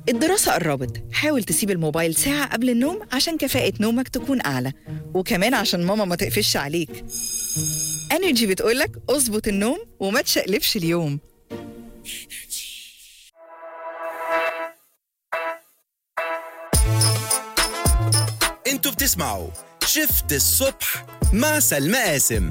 الدراسة قربت حاول تسيب الموبايل ساعة قبل النوم عشان كفاءة نومك تكون أعلى وكمان عشان ماما ما تقفش عليك انرجي بتقولك اظبط النوم وما تشقلبش اليوم انتوا بتسمعوا شفت الصبح مع سلمى قاسم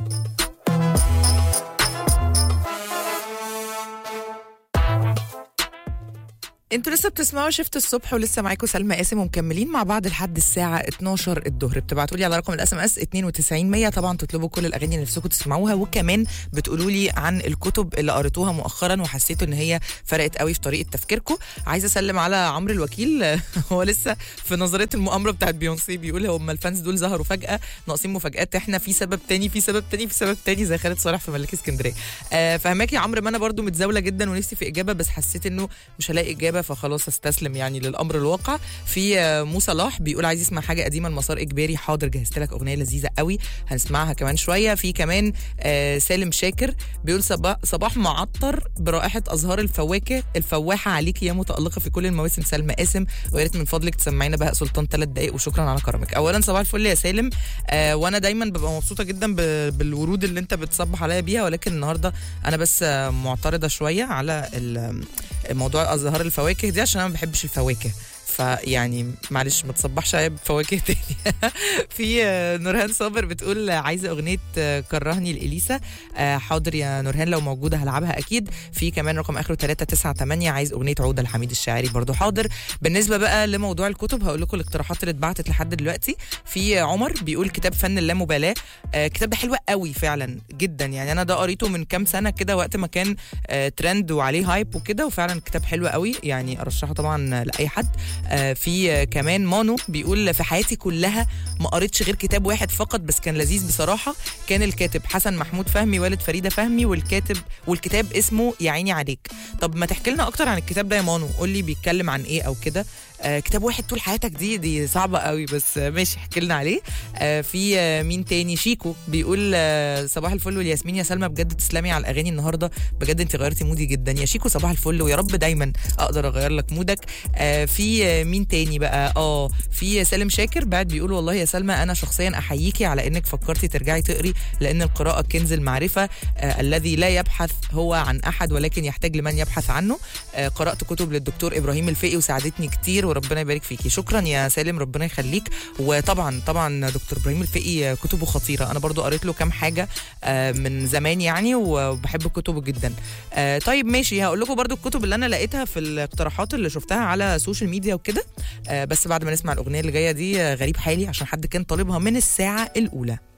انتوا لسه بتسمعوا شفت الصبح ولسه معاكم سلمى قاسم ومكملين مع بعض لحد الساعه 12 الظهر بتبعتوا لي على رقم الاس ام اس 92 100 طبعا تطلبوا كل الاغاني اللي نفسكم تسمعوها وكمان بتقولوا لي عن الكتب اللي قريتوها مؤخرا وحسيتوا ان هي فرقت قوي في طريقه تفكيركم عايزه اسلم على عمرو الوكيل هو لسه في نظريه المؤامره بتاعت بيونسي بيقول هم الفانز دول ظهروا فجاه ناقصين مفاجات احنا في سبب تاني في سبب تاني في سبب تاني زي خالد صالح في ملاك اسكندريه آه فهماك يا عمرو ما انا برضو متزاوله جدا ونفسي في اجابه بس حسيت انه مش هلاقي اجابه فخلاص استسلم يعني للامر الواقع في آه، مو صلاح بيقول عايز يسمع حاجه قديمه المسار اجباري حاضر جهزت لك اغنيه لذيذه قوي هنسمعها كمان شويه في كمان آه، سالم شاكر بيقول صباح, صباح معطر برائحه ازهار الفواكه الفواحه عليك يا متالقه في كل المواسم سلمى قاسم ويا ريت من فضلك تسمعينا بهاء سلطان ثلاث دقائق وشكرا على كرمك اولا صباح الفل يا سالم آه وانا دايما ببقى مبسوطه جدا ب- بالورود اللي انت بتصبح عليا بيها ولكن النهارده انا بس آه، معترضه شويه على ال- موضوع ازهار الفواكه دي عشان انا ما بحبش الفواكه فيعني معلش ما تصبحش عليا بفواكه تاني في آه، نورهان صابر بتقول عايزه اغنيه آه، كرهني لاليسا آه، حاضر يا نورهان لو موجوده هلعبها اكيد في كمان رقم اخره 398 عايز اغنيه عوده لحميد الشاعري برضو حاضر بالنسبه بقى لموضوع الكتب هقول لكم الاقتراحات اللي اتبعتت لحد دلوقتي في عمر بيقول كتاب فن اللامبالاه آه، الكتاب ده حلو قوي فعلا جدا يعني انا ده قريته من كام سنه كده وقت ما كان آه، ترند وعليه هايب وكده وفعلا كتاب حلو قوي يعني ارشحه طبعا لاي حد آه، في آه، كمان مانو بيقول في حياتي كلها ما قريتش غير كتاب واحد فقط بس كان لذيذ بصراحه كان الكاتب حسن محمود فهمي والد فريده فهمي والكاتب والكتاب اسمه يا عيني عليك طب ما تحكي لنا اكتر عن الكتاب ده يا مانو قول لي بيتكلم عن ايه او كده آه كتاب واحد طول حياتك دي دي صعبه قوي بس آه ماشي احكي لنا عليه آه في آه مين تاني شيكو بيقول آه صباح الفل والياسمين يا سلمى بجد تسلمي على الاغاني النهارده بجد انت غيرتي مودي جدا يا شيكو صباح الفل ويا رب دايما اقدر اغير لك مودك آه في آه مين تاني بقى اه في سالم شاكر بعد بيقول والله يا سلمى انا شخصيا احييكي على انك فكرتي ترجعي تقري لان القراءه كنز المعرفه آه الذي لا يبحث هو عن احد ولكن يحتاج لمن يبحث عنه آه قرات كتب للدكتور ابراهيم الفقي وساعدتني كتير وربنا يبارك فيكي شكرا يا سالم ربنا يخليك وطبعا طبعا دكتور ابراهيم الفقي آه، كتبه خطيره انا برضو قريت له كام حاجه آه، من زمان يعني وبحب كتبه جدا آه، طيب ماشي هقول لكم برضو الكتب اللي انا لقيتها في الاقتراحات اللي شفتها على السوشيال ميديا وكده آه، بس بعد ما نسمع الاغنيه اللي جايه دي آه، غريب حالي عشان حد كان طالبها من الساعه الاولى